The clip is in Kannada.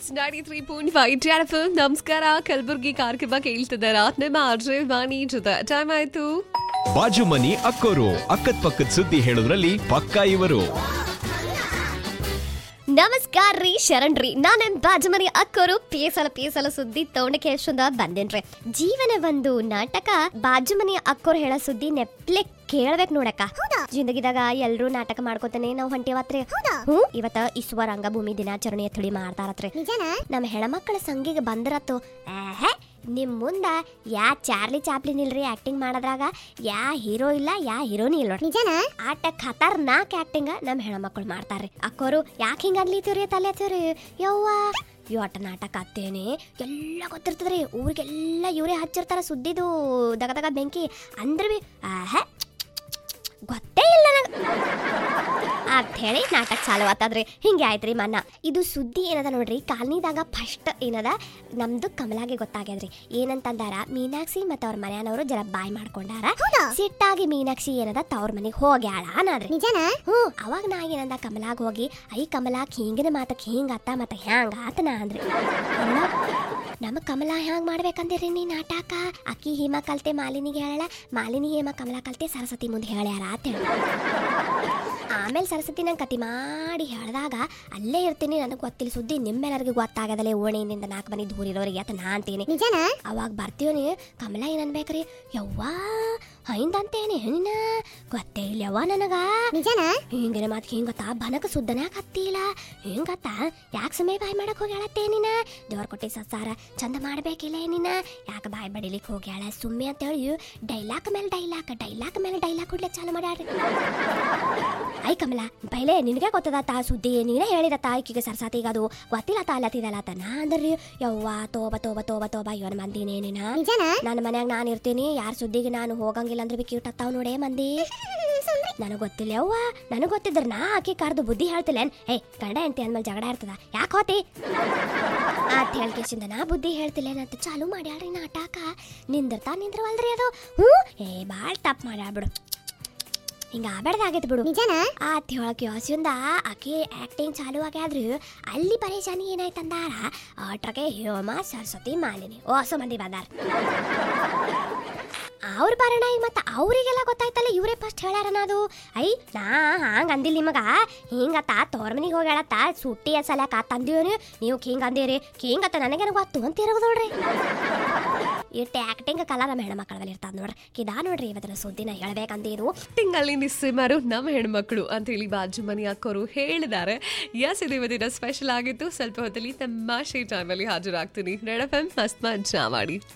it's ninety three point five F ನಮಸ್ಕಾರ ಕಲಬುರ್ಗಿ ಕಾರ್ಯಕ್ರಮ ಕೇಳ್ತಿದ್ದಾರ ನಿಮ್ಮ ಆರ್ಜೆ ವಾಣಿ ಜೊತೆ ಟೈಮ್ ಆಯ್ತು ಬಾಜು ಮನಿ ಅಕ್ಕೋರು ಅಕ್ಕದ್ ಪಕ್ಕದ ಸುದ್ದಿ ಹೇಳೋದ್ರಲ್ಲಿ ಪಕ್ಕ ಇವರು ನಮಸ್ಕಾರ ರೀ ಶರಣ್ ರೀ ನಾನು ಬಾಜಮನಿ ಅಕ್ಕರು ಪೇಸಲ ಪೇಸಲ ಸುದ್ದಿ ತಗೊಂಡಕ್ಕೆ ಎಷ್ಟೊಂದ ಬಂದೇನ್ರಿ ಜೀವನ ಒಂದು ನಾಟಕ ಬಾಜುಮನಿ ಅಕ್ಕೋರ್ ಹೇಳೋ ಸುದ್ದಿ ನೆಪ್ಲೆ ಕೇಳ್ಬೇಕು ನೋಡಕ್ಕ ಜಿಂದಗಿದಾಗ ಎಲ್ರೂ ನಾಟಕ ಮಾಡ್ಕೋತಾನೆ ನಾವು ಹೊಂಟಿವತ್ರಿ ಹ್ಞೂ ಇವತ್ತ ಈಶ್ವರ ರಂಗಭೂಮಿ ದಿನಾಚರಣೆ ಥಳಿ ಮಾಡ್ತಾರತ್ರಿ ನಮ್ಮ ಹೆಣ್ಮಕ್ಳ ಸಂಘಿಗೆ ಬಂದ್ರತ್ತು ಆಹೆ, ನಿಮ್ ಮುಂದ ಯಾ ಚಾರ್ಲಿ ಚಾಪ್ಲಿನ್ ಇಲ್ರಿ ಆಕ್ಟಿಂಗ್ ಮಾಡೋದ್ರಾಗ ಯಾ ಹೀರೋ ಇಲ್ಲ ಯಾ ಹೀರೋನಿ ಇಲ್ಲ ನೋಡ್ರಿ ಆಟ ಖತರ್ನಾಕ್ ಆಕ್ಟಿಂಗ್ ನಮ್ಮ ಹೆಣ್ಮಕ್ಳು ಮಾಡ್ತಾರ್ರಿ ಅಕ್ಕೋರು ಯಾಕೆ ಹಿಂಗ ಅನ್ಲಿತೀವ್ರಿ ತಲೆ ಹತ್ತೀವ್ರಿ ಯವ್ವ ಯೋಟ ನಾಟಕ ಅತ್ತೇನೆ ಎಲ್ಲ ಗೊತ್ತಿರ್ತದ್ರಿ ಊರಿಗೆಲ್ಲ ಇವರೇ ಹಚ್ಚಿರ್ತಾರ ಸುದ್ದಿದು ದಗ ದಗ ಬೆಂಕಿ ಅಂದ್ರೆ ಬಿ ಆಹೆ ಗೊತ್ತೇ ಇಲ್ಲ ನಂಗೆ ಅಂತ ಹೇಳಿ ನಾಟಕ ಚಾಲು ಆತದ್ರಿ ಹಿಂಗೆ ಆಯ್ತ್ರಿ ಮನ್ನ ಇದು ಸುದ್ದಿ ಏನದ ನೋಡ್ರಿ ಕಾಲನಿದಾಗ ಫಸ್ಟ್ ಏನದ ನಮ್ದು ಕಮಲಾಗೆ ಗೊತ್ತಾಗ್ಯದ್ರಿ ಏನಂತಂದಾರ ಮೀನಾಕ್ಷಿ ಮತ್ತು ಅವ್ರ ಮನೆಯವರು ಜರ ಬಾಯ್ ಮಾಡ್ಕೊಂಡಾರ ಸಿಟ್ಟಾಗಿ ಮೀನಾಕ್ಷಿ ಏನದ ತವ್ರ ಮನೆಗೆ ಹೋಗ್ಯಾಳ ಅನ್ನದ್ರಿ ಹ್ಞೂ ಅವಾಗ ನಾ ಏನಂದ ಕಮಲಾಗ್ ಹೋಗಿ ಐ ಕಮಲಾಕ್ ಹಿಂಗಿನ ಮಾತಕ್ ಹಿಂಗತ್ತ ಮತ್ತ ಹ್ಯಾಂಗ ಆತ ನಾ ಅಂದ್ರಿ ಅಣ್ಣ, ನಮ್ಮ ಕಮಲ ಹ್ಯಾಂಗ್ ಮಾಡ್ಬೇಕಂದಿರಿ ನೀ ನಾಟಕ ಅಕ್ಕಿ ಹಿಮ ಕಲ್ತೆ ಮಾಲಿನಿಗೆ ಹೇಳಲ್ಲ ಮಾಲಿನಿ ಹೇಮ ಕಮಲ ಕಲ್ತೆ ಸರಸ್ವತಿ ಮುಂದೆ ಹೇಳ್ಯಾರ ಅಂತ ಹೇಳಿ ಆಮೇಲೆ ಸರಸ್ವತಿ ನಂಗೆ ಕತಿ ಮಾಡಿ ಹೇಳ್ದಾಗ ಅಲ್ಲೇ ಇರ್ತೀನಿ ನನಗೆ ಗೊತ್ತಿಲ್ಲ ಸುದ್ದಿ ನಿಮ್ಮೆಲ್ಲರಿಗೂ ಗೊತ್ತಾಗದಲ್ಲೇ ಓಣಿಯಿಂದ ನಾಲ್ಕು ಮನೆ ದೂರ ಇರೋರಿಗೆ ಅಂತ ನಾ ಅಂತೀನಿ ಅವಾಗ ಬರ್ತೀವನಿ ಕಮಲ ಏನ್ ಅನ್ಬೇಕ್ರಿ ಯವ್ವಾ ಹೈಂದಂತೇನೆ ನಿನ್ನ ಗೊತ್ತೇ ಇಲ್ಲ ಯವ್ವ ನನಗ ಹಿಂಗಿನ ಮಾತ್ ಹಿಂಗತ್ತ ಬನಕ ಸುದ್ದನ ಹತ್ತಿಲ್ಲ ಹಿಂಗತ್ತ ಯಾಕೆ ಸಮಯ ಬಾಯ್ ಮಾಡಕ್ ಹೋಗ್ಯಾಳತ್ತೇ ನೀನ ದೇವ್ರ ಕೊಟ್ಟಿ ಸಸಾರ ಚಂದ ಮಾಡ್ಬೇಕಿಲ್ಲ ನೀನ ಯಾಕೆ ಬಾಯ್ ಬಡಿಲಿಕ್ಕೆ ಹೋಗ್ಯಾಳ ಸುಮ್ಮನೆ ಅಂತ ಹೇಳಿ ಡೈಲಾಕ್ ಮೇಲೆ ಡೈಲಾಕ್ ಡೈಲಾಕ್ ಮೇಲೆ ಡೈಲಾಕ್ ಕೊಡ್ಲಿಕ್ಕೆ ಚಾಲು ಮಾಡ್ಯಾಡ್ರಿ ಐ ಕಮಲ ಬೈಲೆ ನಿನಗೆ ಗೊತ್ತದ ತಾ ಸುದ್ದಿ ನೀನೇ ಹೇಳಿದ ತಾಯಿಕಿಗೆ ಸರ್ಸಾತಿಗೆ ಅದು ಗೊತ್ತಿಲ್ಲ ತಾ ಅಲ್ಲತ್ತಿದಲ್ಲ ತ ನಾ ಅಂದ್ರಿ ಯವ್ವ ತೋಬ ತೋಬ ತೋಬ ತೋಬ ಇವನ್ ಮಂದಿನೇ ನೀನ ನನ್ನ ಮನ್ಯಾಗ ನಾನು ಇರ್ತೀನಿ ಯಾರ ಸುದ್ದಿಗೆ ನಾನು ಹೋಗಂಗಿಲ್ಲ ಅಂದ್ರೆ ಬಿ ಕ್ಯೂಟ್ ಹತ್ತಾವ್ ನೋಡೇ ಮಂದಿ ನನಗೆ ಗೊತ್ತಿಲ್ಲ ಯವ್ವ ನನಗೆ ಗೊತ್ತಿದ್ರೆ ನಾ ಆಕಿ ಕಾರ್ದು ಬುದ್ಧಿ ಹೇಳ್ತಿಲ್ಲ ಏಯ್ ಗಂಡ ಹೆಂಡತಿ ಅಂದ್ಮೇಲೆ ಜಗಳ ಇರ್ತದ ಯಾಕೆ ಹೋತಿ ಅಂತ ಹೇಳ್ಕೇಸಿಂದ ನಾ ಬುದ್ಧಿ ಹೇಳ್ತಿಲ್ಲ ಅಂತ ಚಾಲು ಮಾಡ್ಯಾಳ್ರಿ ನಾಟಕ ನಿಂದಿರ್ತಾ ನಿಂದ್ರವಲ್ರಿ ಅದು ಹ್ಞೂ ಏ ಭಾಳ ತಪ್ಪು ಮಾಡ್ಯಾಳ್ಬಿಡು ಹಿಂಗ ಆಬೇಡ್ದಾಗೈತೆ ಬಿಡು ಆ ತಿಳಕ್ ಯೋಸಿಂದ ಆಕೆ ಆಕ್ಟಿಂಗ್ ಚಾಲು ಆಗ್ಯಾದ್ರು ಅಲ್ಲಿ ಪರೇಶಾನಿ ಏನಾಯ್ತಂದಾರ ಆಟ್ರಗೆ ಹೇಮ ಸರಸ್ವತಿ ಮಾಲಿನಿ ಹೊಸ ಮಂದಿ ಬಂದಾರ ಅವ್ರ ಬರೋಣ ಈಗ ಮತ್ತೆ ಅವರಿಗೆಲ್ಲ ಗೊತ್ತಾಯ್ತಲ್ಲ ಇವರೇ ಫಸ್ಟ್ ಹೇಳ್ಯಾರನ ಅದು ಐ ನಾ ಹಂಗ ಅಂದಿಲ್ಲ ನಿಮಗ ಹಿಂಗತ್ತ ತೋರ್ ಮನಿಗೆ ಹೋಗ್ಯಾಳತ್ತ ಸುಟ್ಟಿ ಸಲಕ ತಂದೀವ್ರಿ ನೀವು ಹಿಂಗ ಅಂದಿರಿ ಹಿಂಗತ್ತ ನನಗೇನು ಗೊತ್ತು ಅಂತ ಇರೋದೋಳ್ರಿ ಇಟ್ಟು ಆಕ್ಟಿಂಗ್ ಕಲಾ ನಮ್ಮ ಹೆಣ್ಮಕ್ಳ ಮೇಲೆ ಇರ್ತದ ನೋಡ್ರಿ ಕಿದಾ ನೋಡ್ರಿ ಇವತ್ತಿನ ಸುದ್ದಿನ ಹೇಳ್ಬೇಕಂದಿದ್ದು ತಿಂಗಳಲ್ಲಿ ನಿಸ್ಸಿಮರು ನಮ್ಮ ಹೆಣ್ಮಕ್ಳು ಅಂತ ಹೇಳಿ ಬಾಜು ಮನಿ ಅಕ್ಕೋರು ಹೇಳಿದ್ದಾರೆ ಎಸ್ ಇದು ಇವತ್ತಿನ ಸ್ಪೆಷಲ್ ಆಗಿತ್ತು ಸ್ವಲ್ಪ ಹೊತ್ತಲ್ಲಿ ತಮಾಷೆ ಟೈಮಲ್ಲಿ ಹಾಜರಾಗ್ತೀನಿ ರೆಡ್ ಎಫ್ ಎಂ ಮಸ್ತ್ ಮಜಾ ಮಾಡಿ